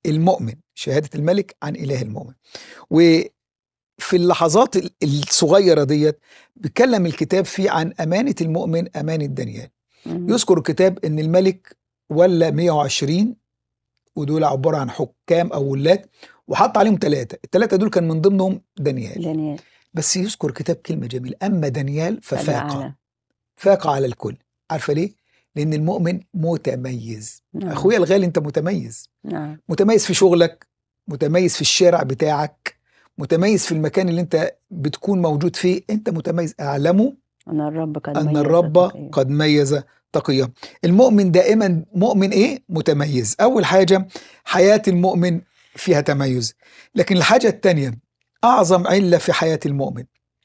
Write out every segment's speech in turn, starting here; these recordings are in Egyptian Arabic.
المؤمن شهادة الملك عن إله المؤمن وفي اللحظات ال- الصغيرة ديت بيتكلم الكتاب فيه عن أمانة المؤمن أمانة دانيال مم. يذكر الكتاب ان الملك ولا 120 ودول عباره عن حكام او ولاد وحط عليهم ثلاثه الثلاثه دول كان من ضمنهم دانيال دانيال بس يذكر الكتاب كلمه جميله اما دانيال ففاق فجعل فاق على الكل عارفه ليه لان المؤمن متميز نعم اخويا الغالي انت متميز نعم متميز في شغلك متميز في الشارع بتاعك متميز في المكان اللي انت بتكون موجود فيه انت متميز اعلمه أن الرب قد أن ميز الرب التقي. قد ميز تقيه المؤمن دائما مؤمن إيه؟ متميز أول حاجة حياة المؤمن فيها تميز لكن الحاجة الثانية أعظم علة في حياة المؤمن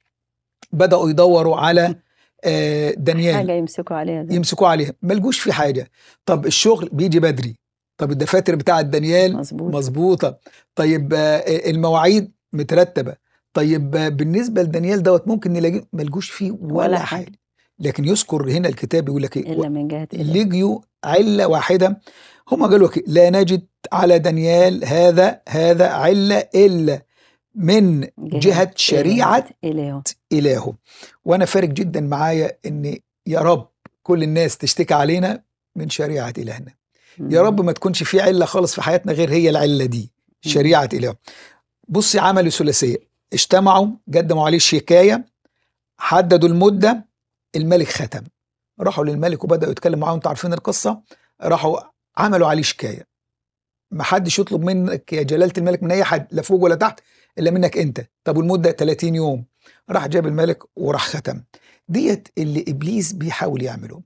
بدأوا يدوروا على آه، دانيال حاجة يمسكوا عليها زي يمسكوا عليها ملجوش في حاجة طب الشغل بيجي بدري طب الدفاتر بتاعة دانيال مظبوط مظبوطة طيب آه، المواعيد مترتبة طيب آه، بالنسبة لدانيال دوت ممكن نلاقيه ملجوش فيه ولا, ولا حاجة. حاجة. لكن يذكر هنا الكتاب يقول لك ايه إلا من جهة إله لجيوا علة واحدة هم قالوا لك لا نجد على دانيال هذا هذا علة إلا من جهة شريعة إلهه إلهه وأنا فارق جدا معايا إن يا رب كل الناس تشتكي علينا من شريعة إلهنا يا رب ما تكونش في علة خالص في حياتنا غير هي العلة دي شريعة إله بصي عملوا ثلاثية اجتمعوا قدموا عليه شكاية حددوا المدة الملك ختم راحوا للملك وبدأوا يتكلموا معاه انتوا عارفين القصة راحوا عملوا عليه شكاية ما حدش يطلب منك يا جلالة الملك من أي حد لا فوق ولا تحت إلا منك أنت طب والمدة 30 يوم راح جاب الملك وراح ختم ديت اللي إبليس بيحاول يعمله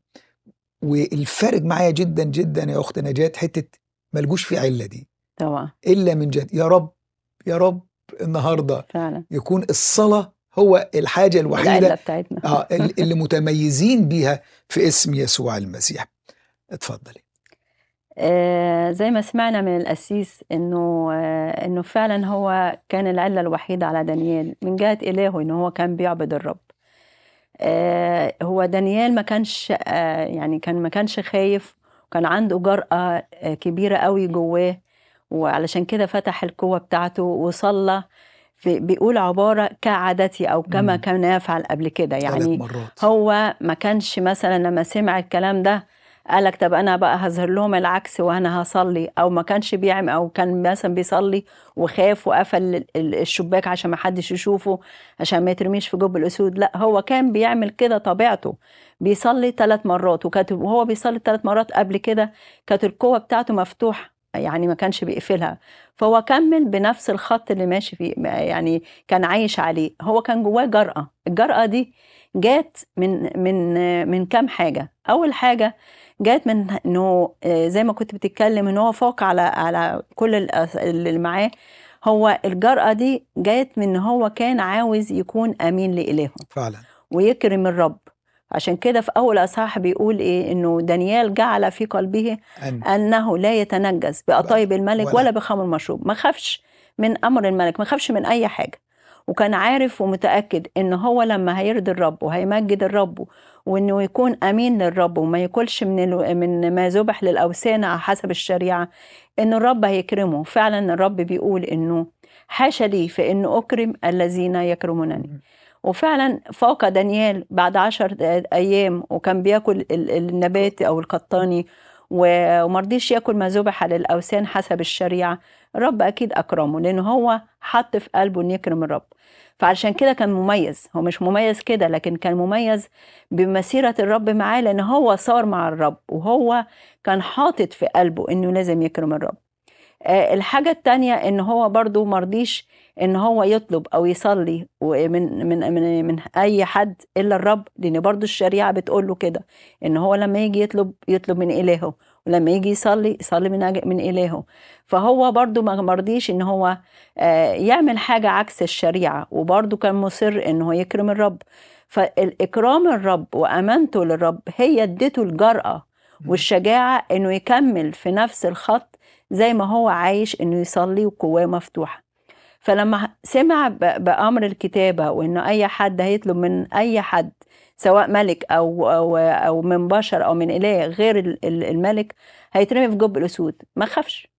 والفارق معايا جدا جدا يا أخت نجاة حتة ملجوش في علة دي طبعا الا من جد يا رب يا رب النهارده فعلا يكون الصلاه هو الحاجه العلة الوحيده بتاعتنا اه ال- اللي متميزين بيها في اسم يسوع المسيح اتفضلي آه زي ما سمعنا من القسيس انه آه انه فعلا هو كان العله الوحيده على دانيال من جهه الهه انه هو كان بيعبد الرب آه هو دانيال ما كانش آه يعني كان ما كانش خايف وكان عنده جرأة آه كبيرة قوي جواه وعلشان كده فتح القوة بتاعته وصلى في بيقول عبارة كعادتي أو كما مم. كان يفعل قبل كده ثلاث يعني مرات هو ما كانش مثلا لما سمع الكلام ده قالك طب انا بقى هظهر لهم العكس وانا هصلي او ما كانش بيعمل او كان مثلا بيصلي وخاف وقفل ال- ال- الشباك عشان ما حدش يشوفه عشان ما يترميش في جب الاسود لا هو كان بيعمل كده طبيعته بيصلي ثلاث مرات وكانت وهو بيصلي ثلاث مرات قبل كده كانت القوه بتاعته مفتوحه يعني ما كانش بيقفلها فهو كمل بنفس الخط اللي ماشي فيه يعني كان عايش عليه هو كان جواه جرأة الجرأة دي جات من من من كام حاجة أول حاجة جات من انه آه، زي ما كنت بتتكلم ان هو فوق على على كل الأس- اللي معاه هو الجرأة دي جات من ان هو كان عاوز يكون امين لإلهه فعلا ويكرم الرب عشان كده في اول اصحاح بيقول ايه انه دانيال جعل في قلبه أن انه لا يتنجس بقطايب الملك ولا- ولا بخمر المشروب ما خافش من امر الملك ما خافش من اي حاجه وكان عارف ومتاكد ان هو لما هيرضي الرب وهيمجد الرب وانه يكون امين للرب وما ياكلش من ال- من ما ذبح للاوثان على حسب الشريعه ان الرب هيكرمه فعلا الرب بيقول انه حاشا لي فان اكرم الذين يكرمونني وفعلا فاق دانيال بعد عشر أيام وكان بياكل ال- النبات أو القطاني و- ومرضيش ياكل ما ذبح للأوثان حسب الشريعة الرب أكيد أكرمه لأن هو حط في قلبه إن يكرم الرب فعشان كده كان مميز هو مش مميز كده لكن كان مميز بمسيرة الرب معاه لأن هو صار مع الرب وهو كان حاطط في قلبه إنه لازم يكرم الرب آه، الحاجة التانية إن هو برضو مرضيش إن هو يطلب أو يصلي من من من من أي حد إلا الرب لأن برضو الشريعة بتقول له كده إن هو لما يجي يطلب يطلب من إلهه ولما يجي يصلي يصلي من أج- من إلهه فهو برضو ما مرضيش إن هو آه، يعمل حاجة عكس الشريعة وبرضو كان مصر إن هو يكرم الرب فالإكرام الرب وأمانته للرب هي ادته الجرأة والشجاعة إنه يكمل في نفس الخط زي ما هو عايش إنه يصلي وجواه مفتوحة فلما سمع ب- بأمر الكتابة وإنه أي حد هيطلب من أي حد سواء ملك أو أو أو من بشر أو من إله غير ال- ال- الملك هيترمي في جب الأسود ما خافش